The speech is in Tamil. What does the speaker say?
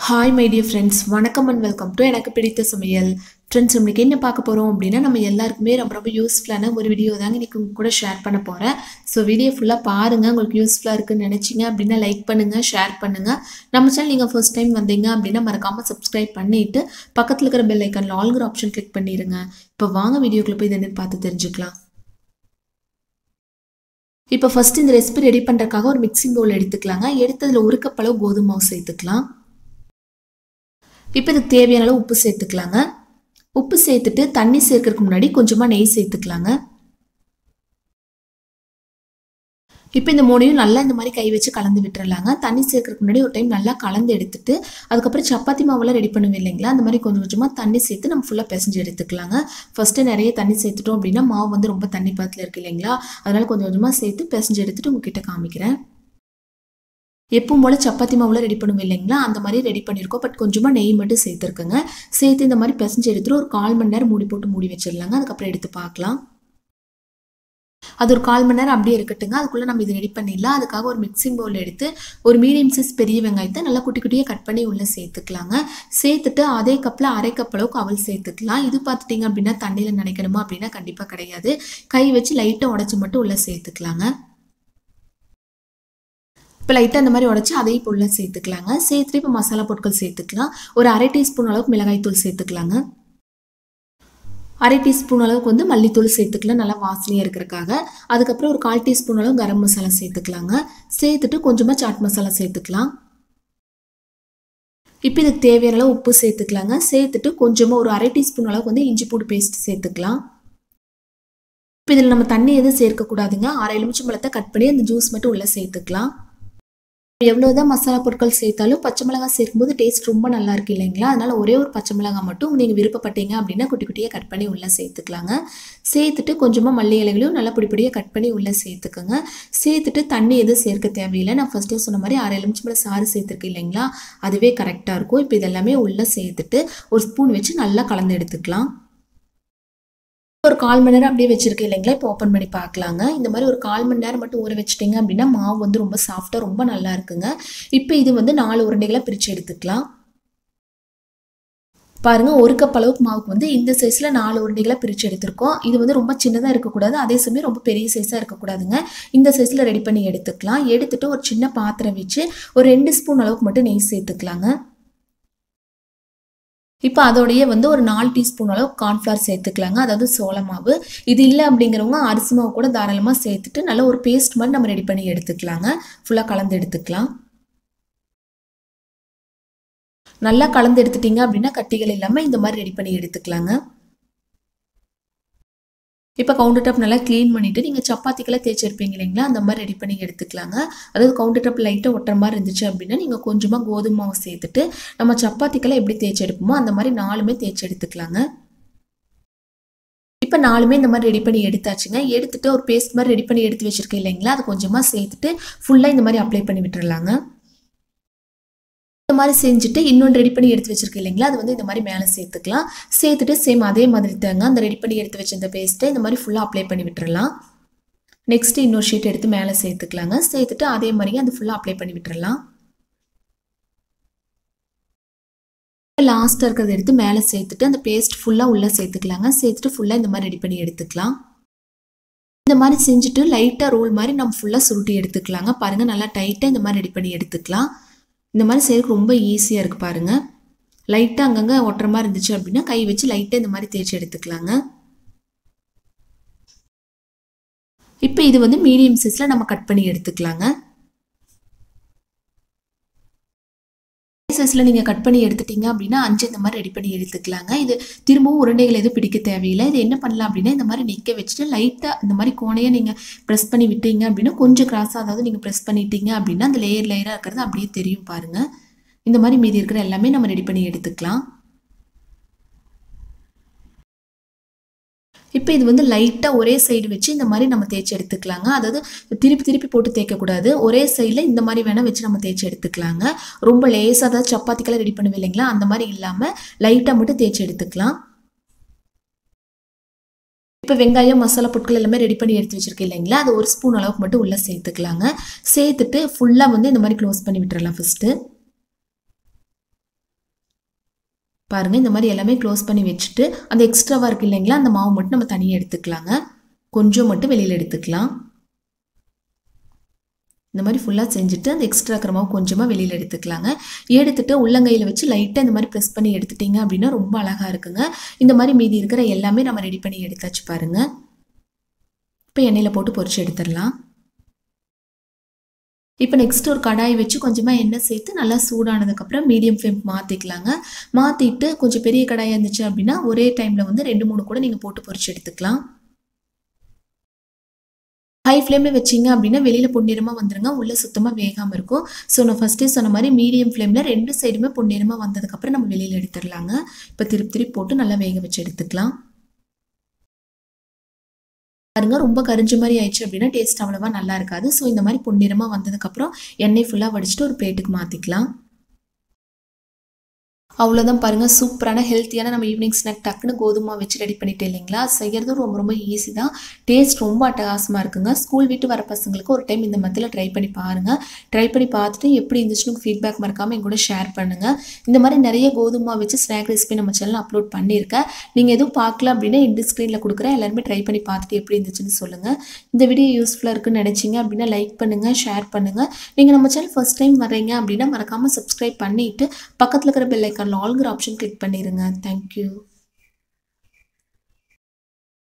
ஹாய் மை டியர் ஃப்ரெண்ட்ஸ் வணக்கம் அண்ட் வெல்கம் டு எனக்கு பிடித்த சமையல் ஃப்ரெண்ட்ஸ் நம்மளுக்கு என்ன பார்க்க போகிறோம் அப்படின்னா நம்ம எல்லாருக்குமே ரொம்ப ரொம்ப யூஸ்ஃபுல்லான ஒரு வீடியோ தாங்க இன்றைக்கி உங்க கூட ஷேர் பண்ண போகிறேன் ஸோ வீடியோ ஃபுல்லாக பாருங்கள் உங்களுக்கு யூஸ்ஃபுல்லாக இருக்குன்னு நினச்சிங்க அப்படின்னா லைக் பண்ணுங்கள் ஷேர் பண்ணுங்கள் நம்ம சேனல் நீங்கள் ஃபர்ஸ்ட் டைம் வந்தீங்க அப்படின்னா மறக்காமல் சப்ஸ்கிரைப் பண்ணிவிட்டு பக்கத்தில் இருக்கிற பெல் ஐக்கானில் ஆல்கிற ஆப்ஷன் கிளிக் பண்ணிடுங்க இப்போ வாங்க வீடியோக்குள்ளே போய் இது என்னன்னு பார்த்து தெரிஞ்சுக்கலாம் இப்போ ஃபஸ்ட்டு இந்த ரெசிபி ரெடி பண்ணுறதுக்காக ஒரு மிக்சிங் பவுல் எடுத்துக்கலாங்க எடுத்ததில் ஒரு கப் அளவு கோதுமை மாவு சேர்த்துக்கலாம் இப்போ இதுக்கு தேவையான அளவு உப்பு சேர்த்துக்கலாங்க உப்பு சேர்த்துட்டு தண்ணி சேர்க்கறதுக்கு முன்னாடி கொஞ்சமாக நெய் சேர்த்துக்கலாங்க இப்போ இந்த மூணையும் நல்லா இந்த மாதிரி கை வச்சு கலந்து விட்டுறலாங்க தண்ணி சேர்க்கறதுக்கு முன்னாடி ஒரு டைம் நல்லா கலந்து எடுத்துட்டு அதுக்கப்புறம் சப்பாத்தி மாவெல்லாம் ரெடி பண்ணுவோம் இல்லைங்களா அந்த மாதிரி கொஞ்சம் கொஞ்சமாக தண்ணி சேர்த்து நம்ம ஃபுல்லாக பிசைஞ்சு எடுத்துக்கலாங்க ஃபஸ்ட்டு நிறைய தண்ணி சேர்த்துட்டோம் அப்படின்னா மாவு வந்து ரொம்ப தண்ணி பாத்தில் இருக்கு இல்லைங்களா அதனால கொஞ்சம் கொஞ்சமாக சேர்த்து பிசைஞ்சு எடுத்துட்டு உங்ககிட்ட காமிக்கிறேன் எப்பவும் போல் சப்பாத்தி மாவுல ரெடி பண்ணுவோம் இல்லைங்களா அந்த மாதிரி ரெடி பண்ணியிருக்கோம் பட் கொஞ்சமாக நெய் மட்டும் சேர்த்துருக்குங்க சேர்த்து இந்த மாதிரி பிசைஞ்சு எடுத்துட்டு ஒரு கால் மணி நேரம் மூடி போட்டு மூடி வச்சிடலாங்க அதுக்கப்புறம் எடுத்து பார்க்கலாம் அது ஒரு கால் மணி நேரம் அப்படியே இருக்கட்டுங்க அதுக்குள்ளே நம்ம இது ரெடி பண்ணிடலாம் அதுக்காக ஒரு மிக்சிங் பவுல் எடுத்து ஒரு மீடியம் சைஸ் பெரிய வெங்காயத்தை நல்லா குட்டி குட்டியாக கட் பண்ணி உள்ளே சேர்த்துக்கலாங்க சேர்த்துட்டு அதே கப்பில் அரை கப் அளவுக்கு அவல் சேர்த்துக்கலாம் இது பார்த்துட்டிங்க அப்படின்னா தண்ணியில் நினைக்கணுமா அப்படின்னா கண்டிப்பாக கிடையாது கை வச்சு லைட்டாக உடச்சி மட்டும் உள்ளே சேர்த்துக்கலாங்க இப்போ லைட்டாக அந்த மாதிரி உடச்சி அதையும் இப்போ உள்ள சேர்த்துக்கலாங்க சேர்த்துட்டு இப்போ மசாலா பொருட்கள் சேர்த்துக்கலாம் ஒரு அரை டீஸ்பூன் அளவுக்கு மிளகாய்த்தூள் சேர்த்துக்கலாங்க அரை டீஸ்பூன் அளவுக்கு வந்து மல்லித்தூள் சேர்த்துக்கலாம் நல்லா வாசனையாக இருக்கிறதுக்காக அதுக்கப்புறம் ஒரு கால் டீஸ்பூன் அளவு கரம் மசாலா சேர்த்துக்கலாங்க சேர்த்துட்டு கொஞ்சமாக சாட் மசாலா சேர்த்துக்கலாம் இப்போ இதுக்கு தேவையான அளவு உப்பு சேர்த்துக்கலாங்க சேர்த்துட்டு கொஞ்சமாக ஒரு அரை டீஸ்பூன் அளவுக்கு வந்து இஞ்சி பூண்டு பேஸ்ட் சேர்த்துக்கலாம் இப்போ இதில் நம்ம தண்ணி எதுவும் சேர்க்கக்கூடாதுங்க அரை எலுமிச்சம் பழத்தை கட் பண்ணி அந்த ஜூஸ் மட்டும் உள்ளே சேர்த்துக்கலாம் எவ்வளோதான் மசாலா பொருட்கள் சேர்த்தாலும் பச்சை மிளகாய் சேர்க்கும்போது டேஸ்ட் ரொம்ப நல்லா இருக்கு இல்லைங்களா அதனால ஒரே ஒரு பச்சை மிளகாய் மட்டும் நீங்கள் விருப்பப்பட்டீங்க அப்படின்னா குட்டி குட்டியாக கட் பண்ணி உள்ளே சேர்த்துக்கலாங்க சேர்த்துட்டு கொஞ்சமாக மல்லி இலைகளையும் நல்லா பொடி பொடியாக கட் பண்ணி உள்ளே சேர்த்துக்கோங்க சேர்த்துட்டு தண்ணி எதுவும் சேர்க்க தேவையில்லை நான் ஃபஸ்ட்டே சொன்ன மாதிரி அரை எலுமிச்சம்பழம் சாறு சேர்த்துருக்கு இல்லைங்களா அதுவே கரெக்டாக இருக்கும் இப்போ இதெல்லாமே உள்ளே சேர்த்துட்டு ஒரு ஸ்பூன் வச்சு நல்லா கலந்து எடுத்துக்கலாம் ஒரு கால் மணி நேரம் அப்படியே வச்சிருக்கேன் இல்லைங்களா இப்போ ஓப்பன் பண்ணி பார்க்கலாங்க இந்த மாதிரி ஒரு கால் மணி நேரம் மட்டும் ஊற வச்சிட்டிங்க அப்படின்னா மாவு வந்து ரொம்ப சாஃப்டாக ரொம்ப நல்லா இருக்குங்க இப்போ இது வந்து நாலு உருண்டைகளை பிரித்து எடுத்துக்கலாம் பாருங்க ஒரு கப் அளவுக்கு மாவுக்கு வந்து இந்த சைஸில் நாலு உருண்டைகளை பிரித்து எடுத்திருக்கோம் இது வந்து ரொம்ப சின்னதாக இருக்கக்கூடாது அதே சமயம் ரொம்ப பெரிய சைஸாக இருக்கக்கூடாதுங்க இந்த சைஸில் ரெடி பண்ணி எடுத்துக்கலாம் எடுத்துட்டு ஒரு சின்ன பாத்திரம் வச்சு ஒரு ரெண்டு ஸ்பூன் அளவுக்கு மட்டும் நெய் சேர்த்துக்கலாங்க இப்போ அதோடைய வந்து ஒரு நாலு டீஸ்பூன் அளவு கார்ன்ஃப்ளவர் சேர்த்துக்கலாங்க அதாவது சோள மாவு இது இல்லை அப்படிங்கிறவங்க அரிசி மாவு கூட தாராளமாக சேர்த்துட்டு நல்ல ஒரு பேஸ்ட் மாதிரி நம்ம ரெடி பண்ணி எடுத்துக்கலாங்க ஃபுல்லாக கலந்து எடுத்துக்கலாம் நல்லா கலந்து எடுத்துட்டீங்க அப்படின்னா கட்டிகள் இல்லாமல் இந்த மாதிரி ரெடி பண்ணி எடுத்துக்கலாங்க இப்போ கவுண்டர் டாப் நல்லா க்ளீன் பண்ணிவிட்டு நீங்கள் சப்பாத்திக்கெல்லாம் தேய்ச்சிருப்பீங்க இல்லைங்களா அந்த மாதிரி ரெடி பண்ணி எடுத்துக்கலாங்க அதாவது கவுண்டர் டாப் லைட்டாக ஒட்டுற மாதிரி இருந்துச்சு அப்படின்னா நீங்கள் கொஞ்சமாக கோதுமை மாவு சேர்த்துட்டு நம்ம சப்பாத்திக்கெல்லாம் எப்படி தேய்ச்சி எடுப்போமோ அந்த மாதிரி நாலுமே தேய்ச்சி எடுத்துக்கலாங்க இப்போ நாலுமே இந்த மாதிரி ரெடி பண்ணி எடுத்தாச்சுங்க எடுத்துட்டு ஒரு பேஸ்ட் மாதிரி ரெடி பண்ணி எடுத்து வச்சுருக்கேன் இல்லைங்களா அது கொஞ்சமாக சேர்த்துட்டு ஃபுல்லாக இந்த மாதிரி அப்ளை பண்ணி விட்டுறலாங்க இந்த மாதிரி செஞ்சுட்டு இன்னொன்று ரெடி பண்ணி எடுத்து வச்சிருக்கேன் இல்லைங்களா அது வந்து இந்த மாதிரி மேலே சேர்த்துக்கலாம் சேர்த்துட்டு சேம் அதே மாதிரி தாங்க அந்த ரெடி பண்ணி எடுத்து வச்ச இந்த பேஸ்ட்டை இந்த மாதிரி ஃபுல்லாக அப்ளை பண்ணி விட்டுறலாம் நெக்ஸ்ட் இன்னொரு ஷீட் எடுத்து மேலே சேர்த்துக்கலாங்க சேர்த்துட்டு அதே மாதிரியே அது ஃபுல்லாக அப்ளை பண்ணி விட்டுறலாம் லாஸ்ட்டாக இருக்கிறத எடுத்து மேலே சேர்த்துட்டு அந்த பேஸ்ட் ஃபுல்லாக உள்ளே சேர்த்துக்கலாங்க சேர்த்துட்டு ஃபுல்லாக இந்த மாதிரி ரெடி பண்ணி எடுத்துக்கலாம் இந்த மாதிரி செஞ்சுட்டு லைட்டாக ரோல் மாதிரி நம்ம ஃபுல்லாக சுருட்டி எடுத்துக்கலாங்க பாருங்கள் நல்லா டைட்டாக இந்த மாதிரி ரெடி பண்ணி எடுத்துக்கலாம் இந்த மாதிரி செய்யறதுக்கு ரொம்ப ஈஸியாக இருக்குது பாருங்கள் லைட்டாக அங்கங்கே ஒட்டுற மாதிரி இருந்துச்சு அப்படின்னா கை வச்சு லைட்டாக இந்த மாதிரி தேய்ச்சி எடுத்துக்கலாங்க இப்போ இது வந்து மீடியம் சைஸில் நம்ம கட் பண்ணி எடுத்துக்கலாங்க சைஸில் நீங்கள் கட் பண்ணி எடுத்துட்டீங்க அப்படின்னா அஞ்சு இந்த மாதிரி ரெடி பண்ணி எடுத்துக்கலாங்க இது திரும்பவும் உருண்டைகள் எதுவும் பிடிக்க தேவையில்லை இது என்ன பண்ணலாம் அப்படின்னா இந்த மாதிரி நிற்க வச்சுட்டு லைட்டாக இந்த மாதிரி கோணையை நீங்கள் ப்ரெஸ் பண்ணி விட்டீங்க அப்படின்னா கொஞ்சம் கிராஸாக அதாவது நீங்கள் ப்ரெஸ் பண்ணிட்டீங்க அப்படின்னா அந்த லேயர் லேயராக இருக்கிறது அப்படியே தெரியும் பாருங்கள் இந்த மாதிரி மீதி இருக்கிற எல்லாமே நம்ம ரெடி பண்ணி எடுத்துக்கலாம் இப்போ இது வந்து லைட்டாக ஒரே சைடு வச்சு இந்த மாதிரி நம்ம தேய்ச்சி எடுத்துக்கலாங்க அதாவது திருப்பி திருப்பி போட்டு தேய்க்கக்கூடாது ஒரே சைடில் இந்த மாதிரி வேணால் வச்சு நம்ம தேய்ச்சி எடுத்துக்கலாங்க ரொம்ப லேஸாக அதாவது சப்பாத்திக்கெல்லாம் ரெடி பண்ணுவோம் இல்லைங்களா அந்த மாதிரி இல்லாமல் லைட்டாக மட்டும் தேய்ச்சி எடுத்துக்கலாம் இப்போ வெங்காயம் மசாலா பொருட்கள் எல்லாமே ரெடி பண்ணி எடுத்து வச்சிருக்கேன் இல்லைங்களா அது ஒரு ஸ்பூன் அளவுக்கு மட்டும் உள்ளே சேர்த்துக்கலாங்க சேர்த்துட்டு ஃபுல்லாக வந்து இந்த மாதிரி க்ளோஸ் பண்ணி விட்டுறலாம் ஃபஸ்ட்டு இப்போ லாஸ்ட்டாக இருக்கிறத எடுத்து மேலே சேர்த்துக்கலாங்க சேர்த்துட்டு ஃபுல்லாக இந்த மாதிரி ரெடி பண்ணி எடுத்துக்கலாங்க பாருங்கள் இந்த மாதிரி எல்லாமே க்ளோஸ் பண்ணி வச்சுட்டு அந்த எக்ஸ்ட்ராவாக இருக்குது இல்லைங்களா அந்த மாவு மட்டும் நம்ம தனியாக எடுத்துக்கலாங்க கொஞ்சம் மட்டும் வெளியில் எடுத்துக்கலாம் இந்த மாதிரி ஃபுல்லாக செஞ்சுட்டு அந்த எக்ஸ்ட்ரா இருக்கிற மாவு கொஞ்சமாக வெளியில் எடுத்துக்கலாங்க எடுத்துட்டு உள்ளங்கையில் வச்சு லைட்டாக இந்த மாதிரி ப்ரெஸ் பண்ணி எடுத்துட்டிங்க அப்படின்னா ரொம்ப அழகாக இருக்குங்க இந்த மாதிரி மீதி இருக்கிற எல்லாமே நம்ம ரெடி பண்ணி எடுத்தாச்சு பாருங்கள் இப்போ எண்ணெயில் போட்டு பொரிச்சு எடுத்துடலாம் இப்போ நெக்ஸ்ட் ஒரு கடாய் வச்சு கொஞ்சமாக எண்ணெய் சேர்த்து நல்லா சூடானதுக்கப்புறம் மீடியம் ஃப்ளேம் மாற்றிக்கலாங்க மாற்றிட்டு கொஞ்சம் பெரிய கடாயாக இருந்துச்சு அப்படின்னா ஒரே டைமில் வந்து ரெண்டு மூணு கூட நீங்கள் போட்டு பொரிச்சு எடுத்துக்கலாம் ஹை ஃப்ளேமில் வச்சிங்க அப்படின்னா வெளியில் பொன்னிறமாக வந்துருங்க உள்ளே சுத்தமாக வேகாமல் இருக்கும் ஸோ நான் ஃபஸ்ட்டே சொன்ன மாதிரி மீடியம் ஃப்ளேமில் ரெண்டு சைடுமே பொன்னிறமாக வந்ததுக்கப்புறம் நம்ம வெளியில் எடுத்துடலாங்க இப்போ திருப்பி திருப்பி போட்டு நல்லா வேக வச்சு எடுத்துக்கலாம் பாருங்க ரொம்ப கரிஞ்ச மாதிரி ஆயிடுச்சு அப்படின்னா டேஸ்ட் அவ்வளோவா நல்லா இருக்காது ஸோ இந்த மாதிரி பொன்னிறமாக வந்ததுக்கப்புறம் எண்ணெய் ஃபுல்லாக வடிச்சிட்டு ஒரு பிளேட்டுக்கு மாற்றிக்கலாம் அவ்வளோதான் பாருங்கள் சூப்பரான ஹெல்த்தியான நம்ம ஈவினிங் ஸ்நாக் டக்குன்னு கோதுமை வச்சு ரெடி பண்ணிட்டு இல்லைங்களா செய்கிறதும் ரொம்ப ரொம்ப ஈஸி தான் டேஸ்ட் ரொம்ப அட்டகாசமாக இருக்குங்க ஸ்கூல் விட்டு வர பசங்களுக்கு ஒரு டைம் இந்த மத்தியில் ட்ரை பண்ணி பாருங்கள் ட்ரை பண்ணி பார்த்துட்டு எப்படி இருந்துச்சுன்னு ஃபீட்பேக் மறக்காமல் எங்கூட ஷேர் பண்ணுங்கள் இந்த மாதிரி நிறைய கோதுமை வச்சு ஸ்நாக் ரெசிபி நம்ம சேனல் அப்லோட் பண்ணியிருக்கேன் நீங்கள் எதுவும் பார்க்கல அப்படின்னா இந்த ஸ்க்ரீனில் கொடுக்குறேன் எல்லாருமே ட்ரை பண்ணி பார்த்துட்டு எப்படி இருந்துச்சுன்னு சொல்லுங்கள் இந்த வீடியோ யூஸ்ஃபுல்லாக இருக்குன்னு நினச்சிங்க அப்படின்னா லைக் பண்ணுங்கள் ஷேர் பண்ணுங்கள் நீங்கள் நம்ம சேனல் ஃபஸ்ட் டைம் வர்றீங்க அப்படின்னா மறக்காமல் சப்ஸ்கிரைப் பண்ணிவிட்டு பக்கத்தில் இருக்கிற பெல் ஐக்கானில் ஆல்கிற ஆப்ஷன் கிளிக் பண்ணிடுங்க தேங்க்யூ